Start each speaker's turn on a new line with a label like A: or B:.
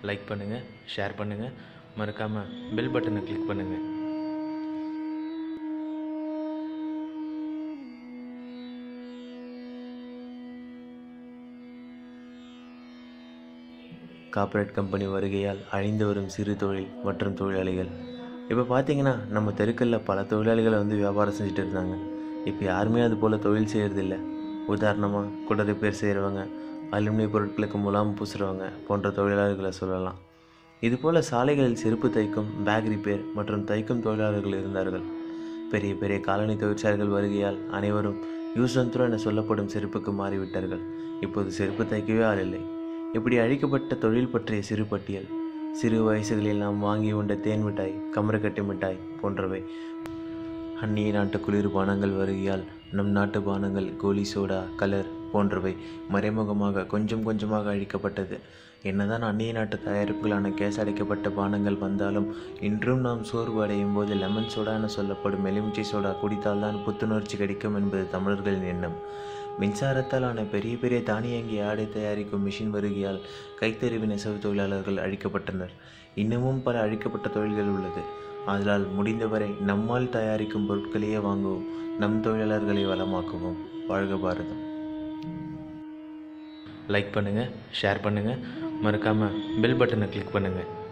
A: like பண்ணுங்கள் share பண்ணுங்கள் மறக்காமல் பெல் பட்டனை கிளிக் பண்ணுங்கள் கார்ப்பரேட் கம்பெனி வருகையால் அழிந்து வரும் சிறு தொழில் மற்றும் தொழிலாளிகள் இப்போ பார்த்தீங்கன்னா நம்ம தெருக்களில் பல தொழிலாளிகளை வந்து வியாபாரம் செஞ்சுட்டு இருந்தாங்க இப்போ யாருமே அது போல் தொழில் செய்கிறதில்ல உதாரணமாக குட ரிப்பேர் செய்கிறவங்க அலுமினிய பொருட்களுக்கு முலாம் பூசுகிறவங்க போன்ற தொழிலாளர்களை சொல்லலாம் இதுபோல் சாலைகளில் செருப்பு தைக்கும் பேக் ரிப்பேர் மற்றும் தைக்கும் தொழிலாளர்கள் இருந்தார்கள் பெரிய பெரிய காலனி தொழிற்சாலைகள் வருகையால் அனைவரும் யூஸ் அண்ட் த்ரோ என சொல்லப்படும் செருப்புக்கு மாறிவிட்டார்கள் இப்போது செருப்பு தைக்கவே ஆள் இல்லை இப்படி அழிக்கப்பட்ட தொழில் பற்றிய சிறு பட்டியல் சிறு வயசுகளில் நாம் வாங்கி உண்ட தேன் மிட்டாய் கமரக்கட்டி மிட்டாய் போன்றவை அந்நிய நாட்டு குளிர் பானங்கள் வருகையால் நம் நாட்டு பானங்கள் கோலி சோடா கலர் போன்றவை மறைமுகமாக கொஞ்சம் கொஞ்சமாக அழிக்கப்பட்டது என்னதான் அந்நிய நாட்டு தயாரிப்புகளான கேஸ் அடைக்கப்பட்ட பானங்கள் வந்தாலும் இன்றும் நாம் சோர்வு அடையும் போது லெமன் சோடா என சொல்லப்படும் எலுமிச்சை சோடா குடித்தால்தான் புத்துணர்ச்சி கிடைக்கும் என்பது தமிழர்களின் எண்ணம் மின்சாரத்தால் ஆன பெரிய பெரிய தானியங்கி ஆடை தயாரிக்கும் மிஷின் வருகையால் கைத்தறிவு நெசவு தொழிலாளர்கள் அழிக்கப்பட்டனர் இன்னமும் பல அழிக்கப்பட்ட தொழில்கள் உள்ளது அதனால் முடிந்தவரை நம்மால் தயாரிக்கும் பொருட்களையே வாங்குவோம் நம் தொழிலாளர்களை வளமாக்குவோம் வாழ்க பாரதம் லைக் பண்ணுங்கள் ஷேர் பண்ணுங்கள் மறக்காமல் பெல் பட்டனை கிளிக் பண்ணுங்கள்